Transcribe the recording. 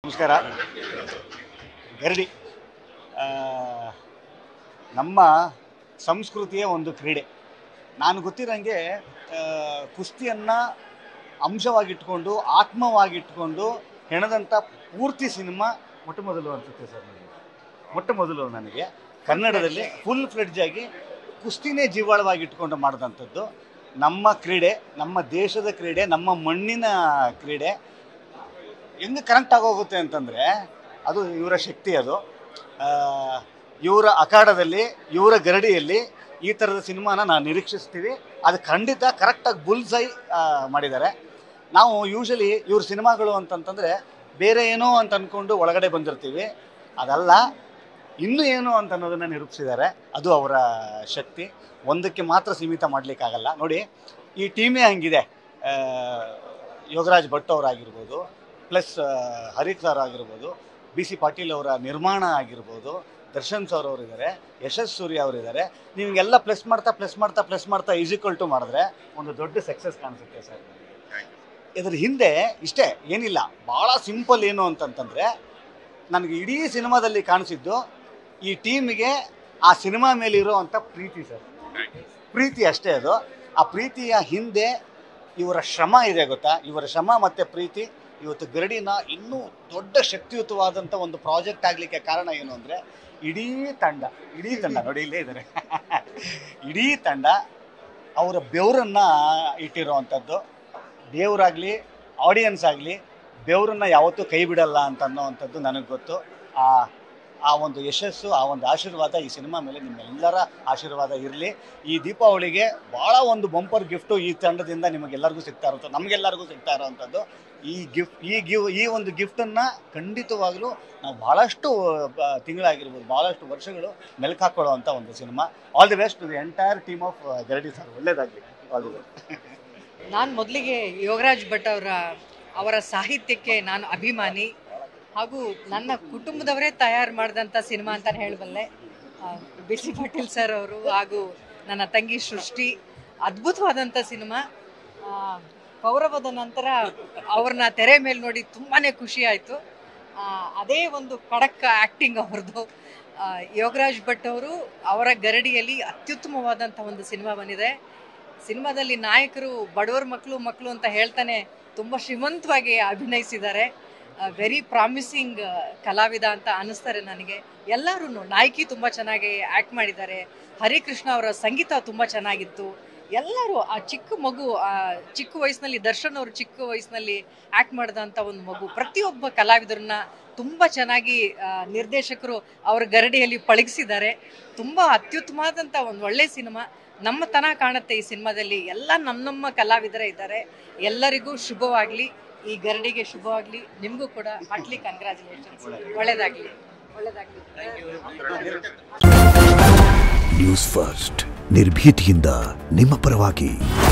ನಮಸ್ಕಾರ ಗರಡಿ ಆ, ನಮ್ಮ ಸಂಸ್ಕೃತಿಯ ಒಂದು ಕ್ರೀಡೆ ನಾನು ಗೊತ್ತಿರೋಂಗೆ ಆ, ಕುಸ್ತಿಯನ್ನು ಅಂಶವಾಗಿಟ್ಕೊಂಡು ಆತ್ಮವಾಗಿಟ್ಕೊಂಡು ಹೆಣದಂಥ ಪೂರ್ತಿ ಸಿನಿಮಾ ಮೊಟ್ಟ ಮೊದಲು ಅನಿಸುತ್ತೆ ಸರ್ ನನಗೆ ಮೊಟ್ಟ ಮೊದಲು ನನಗೆ ಕನ್ನಡದಲ್ಲಿ ಫುಲ್ ಫ್ಲೆಡ್ಜ್ ಆಗಿ ಕುಸ್ತಿನೇ ಜೀವಾಳವಾಗಿ ಇಟ್ಕೊಂಡು ಮಾಡಿದಂಥದ್ದು ನಮ್ಮ ಕ್ರೀಡೆ ನಮ್ಮ ದೇಶದ ಕ್ರೀಡೆ ನಮ್ಮ ಮಣ್ಣಿನ ಕ್ರೀಡೆ ಹೆಂಗೆ ಕರೆಕ್ಟ್ ಆಗೋಗುತ್ತೆ ಅಂತಂದರೆ ಅದು ಇವರ ಶಕ್ತಿ ಅದು ಆ, ಇವರ ಅಖಾಡದಲ್ಲಿ ಇವರ ಗರಡಿಯಲ್ಲಿ ಈ ಥರದ ಸಿನಿಮಾನ ನಾವು ನಿರೀಕ್ಷಿಸ್ತೀವಿ ಅದು ಖಂಡಿತ ಕರೆಕ್ಟಾಗಿ ಬುಲ್ಸೈ ಮಾಡಿದ್ದಾರೆ ನಾವು ಯೂಶಲಿ ಇವ್ರ ಸಿನಿಮಾಗಳು ಅಂತಂತಂದರೆ ಬೇರೆ ಏನೋ ಅಂತ ಅಂದ್ಕೊಂಡು ಒಳಗಡೆ ಬಂದಿರ್ತೀವಿ ಅದಲ್ಲ ಇನ್ನೂ ಏನು ಅಂತ ಅನ್ನೋದನ್ನು ನಿರೂಪಿಸಿದ್ದಾರೆ ಅದು ಅವರ ಶಕ್ತಿ ಒಂದಕ್ಕೆ ಮಾತ್ರ ಸೀಮಿತ ಮಾಡಲಿಕ್ಕಾಗಲ್ಲ ನೋಡಿ ಈ ಟೀಮೇ ಹಂಗಿದೆ ಆ, ಯೋಗರಾಜ್ ಭಟ್ ಅವರಾಗಿರ್ಬೋದು ಪ್ಲಸ್ ಹರಿಕ್ ಸರ್ ಆಗಿರ್ಬೋದು ಬಿ ಸಿ ಪಾಟೀಲ್ ಅವರ ನಿರ್ಮಾಣ ಆಗಿರ್ಬೋದು ದರ್ಶನ್ ಸರ್ ಅವರು ಇದ್ದಾರೆ ಯಶಸ್ ಸೂರ್ಯ ಅವರು ಇದ್ದಾರೆ ನಿಮಗೆಲ್ಲ ಪ್ಲಸ್ ಮಾಡ್ತಾ ಪ್ಲಸ್ ಮಾಡ್ತಾ ಪ್ಲಸ್ ಮಾಡ್ತಾ ಈಸಿಕ್ವಲ್ ಟು ಮಾಡಿದ್ರೆ ಒಂದು ದೊಡ್ಡ ಸಕ್ಸಸ್ ಕಾಣಿಸುತ್ತೆ ಸರ್ ಇದ್ರ ಹಿಂದೆ ಇಷ್ಟೇ ಏನಿಲ್ಲ ಭಾಳ ಸಿಂಪಲ್ ಏನು ಅಂತಂತಂದರೆ ನನಗೆ ಇಡೀ ಸಿನಿಮಾದಲ್ಲಿ ಕಾಣಿಸಿದ್ದು ಈ ಟೀಮಿಗೆ ಆ ಸಿನಿಮಾ ಮೇಲಿರೋ ಅಂಥ ಪ್ರೀತಿ ಸರ್ ಪ್ರೀತಿ ಅಷ್ಟೇ ಅದು ಆ ಪ್ರೀತಿಯ ಹಿಂದೆ ಇವರ ಶ್ರಮ ಇದೆ ಗೊತ್ತಾ ಇವರ ಶ್ರಮ ಮತ್ತು ಪ್ರೀತಿ ಇವತ್ತು ಗರಡಿನ ಇನ್ನೂ ದೊಡ್ಡ ಶಕ್ತಿಯುತವಾದಂಥ ಒಂದು ಪ್ರಾಜೆಕ್ಟ್ ಆಗಲಿಕ್ಕೆ ಕಾರಣ ಏನು ಅಂದರೆ ಇಡೀ ತಂಡ ಇಡೀ ತಂಡ ನೋಡಿ ಇಲ್ಲೇ ಇದ್ದಾರೆ ಇಡೀ ತಂಡ ಅವರ ಬೆವರನ್ನು ಇಟ್ಟಿರೋವಂಥದ್ದು ದೇವರಾಗಲಿ ಆಡಿಯನ್ಸ್ ಆಗಲಿ ಬೆವರನ್ನ ಯಾವತ್ತೂ ಕೈ ಬಿಡಲ್ಲ ಅಂತ ಅನ್ನೋವಂಥದ್ದು ನನಗೆ ಗೊತ್ತು ಆ ಆ ಒಂದು ಯಶಸ್ಸು ಆ ಒಂದು ಆಶೀರ್ವಾದ ಈ ಸಿನಿಮಾ ಮೇಲೆ ನಿಮ್ಮೆಲ್ಲರ ಆಶೀರ್ವಾದ ಇರಲಿ ಈ ದೀಪಾವಳಿಗೆ ಭಾಳ ಒಂದು ಬಂಪರ್ ಗಿಫ್ಟು ಈ ತಂಡದಿಂದ ನಿಮಗೆಲ್ಲರಿಗೂ ಸಿಗ್ತಾ ಇರುತ್ತೋ ನಮಗೆಲ್ಲರಿಗೂ ಸಿಗ್ತಾ ಇರೋವಂಥದ್ದು ಈ ಗಿಫ್ಟ್ ಈ ಗಿವ್ ಈ ಒಂದು ಗಿಫ್ಟನ್ನು ಖಂಡಿತವಾಗ್ಲೂ ನಾವು ಭಾಳಷ್ಟು ಬ- ತಿಂಗಳಾಗಿರ್ಬೋದು ಭಾಳಷ್ಟು ವರ್ಷಗಳು ಮೆಲ್ಕು ಹಾಕ್ಕೊಳ್ಳೋವಂಥ ಒಂದು cinema all the best the entire team of Garadi sir ಒಳ್ಳೇದಾಗಲಿ ಆಲ್ ದಿ ಬೆಸ್ಟ್ ನಾನು ಮೊದಲಿಗೆ ಯೋಗರಾಜ್ ಭಟ್ ಅವರ ಅವರ ಸಾಹಿತ್ಯಕ್ಕೆ ನಾನು ಅಭಿಮಾನಿ ಹಾಗೂ ನನ್ನ ಕುಟುಂಬದವರೇ ತಯಾರು ಮಾಡಿದಂಥ ಸಿನಿಮಾ ಅಂತಲೇ ಹೇಳಬಲ್ಲೆ ಬಿ ಸಿ ಪಾಟೀಲ್ ಸರ್ ಅವರು ಹಾಗೂ ನನ್ನ ತಂಗಿ ಸೃಷ್ಟಿ ಅದ್ಭುತವಾದಂಥ ಸಿನಿಮಾ ಆ, ಕೌರವದ ನಂತರ ಅವ್ರನ್ನ ತೆರೆ ಮೇಲೆ ನೋಡಿ ತುಂಬಾ ಖುಷಿ ಆಯಿತು ಅದೇ ಒಂದು ಖಡಕ್ ಆ್ಯಕ್ಟಿಂಗ್ ಅವ್ರದ್ದು ಆ, ಯೋಗರಾಜ್ ಭಟ್ ಅವರು ಅವರ ಗರಡಿಯಲ್ಲಿ ಅತ್ಯುತ್ತಮವಾದಂಥ ಒಂದು ಸಿನಿಮಾ ಬಂದಿದೆ ಸಿನಿಮಾದಲ್ಲಿ ನಾಯಕರು ಬಡವರ ಮಕ್ಕಳು ಮಕ್ಕಳು ಅಂತ ಹೇಳ್ತಾನೆ ತುಂಬ ಶ್ರೀಮಂತವಾಗಿ ಅಭಿನಯಿಸಿದ್ದಾರೆ ವೆರಿ ಪ್ರಾಮಿಸಿಂಗ್ ಕಲಾವಿದ ಅಂತ ಅನ್ನಿಸ್ತಾರೆ ನನಗೆ ಎಲ್ಲರೂ ನಾಯಕಿ ತುಂಬ ಚೆನ್ನಾಗಿ ಆ್ಯಕ್ಟ್ ಮಾಡಿದ್ದಾರೆ ಹರಿಕೃಷ್ಣ ಅವರ ಸಂಗೀತ ತುಂಬ ಚೆನ್ನಾಗಿತ್ತು ಎಲ್ಲರೂ ಆ ಚಿಕ್ಕ ಮಗು ಆ ಚಿಕ್ಕ ವಯಸ್ಸಿನಲ್ಲಿ ದರ್ಶನ್ ಅವರು ಚಿಕ್ಕ ವಯಸ್ಸಿನಲ್ಲಿ ಆ್ಯಕ್ಟ್ ಮಾಡಿದಂಥ ಒಂದು ಮಗು ಪ್ರತಿಯೊಬ್ಬ ಕಲಾವಿದರನ್ನ ತುಂಬ ಚೆನ್ನಾಗಿ ಆ, ನಿರ್ದೇಶಕರು ಅವರ ಗರಡಿಯಲ್ಲಿ ಪಳಗಿಸಿದ್ದಾರೆ ತುಂಬ ಅತ್ಯುತ್ತಮವಾದಂಥ ಒಂದು ಒಳ್ಳೆ ಸಿನಿಮಾ ನಮ್ಮ ತನ ಕಾಣುತ್ತೆ ಈ ಸಿನಿಮಾದಲ್ಲಿ ಎಲ್ಲ ನಮ್ಮ ನಮ್ಮ ಕಲಾವಿದರೇ ಇದ್ದಾರೆ ಎಲ್ಲರಿಗೂ ಶುಭವಾಗಲಿ ಈ ಗರಡಿಗೆ ಶುಭವಾಗಲಿ ನಿಮಗೂ ಕೂಡ ಹಾರ್ಟ್ಲಿ ಕಂಗ್ರ್ಯಾಚುಲೇಷನ್ಸ್ ಒಳ್ಳೇದಾಗಲಿ ಒಳ್ಳೇದಾಗಲಿ ನ್ಯೂಸ್ ಫಸ್ಟ್ ನಿರ್ಭೀತಿಯಿಂದ ನಿಮ್ಮ ಪರವಾಗಿ